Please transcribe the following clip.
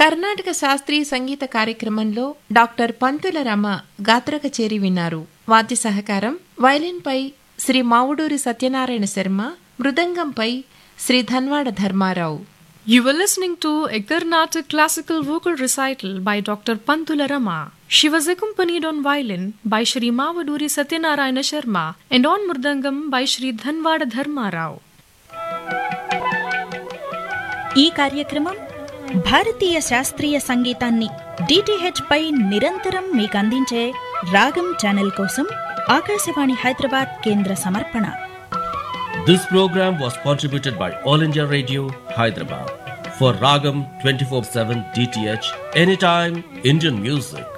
కర్ణాటక శాస్త్రీయ సంగీత కార్యక్రమంలో డాక్టర్ పంతుల రమ గాత్ర కచేరి విన్నారు వాద్య సహకారం వైలిన్పై Shri మావుడూరి Satyanarayana Sharma మృదంగంపై Shri Dhanwada Dharmarao You were listening to a Carnatic classical vocal recital by Dr. Pantula Rama. She was accompanied on violin by Shri Mavaduri Satyanarayana Sharma and on murdangam by Shri Dhanvada Dharma Rao. ఈ కార్యక్రమం భారతీయ శాస్త్రీయ సంగీతాన్ని DTH పై నిరంతరం మీకు అందించే రాగం channel కోసం ఆకాశవాణి హైదరాబాద్ కేంద్ర సమర్పణ This program was contributed by All India Radio, Hyderabad. For Ragam 24 7 DTH, anytime Indian music.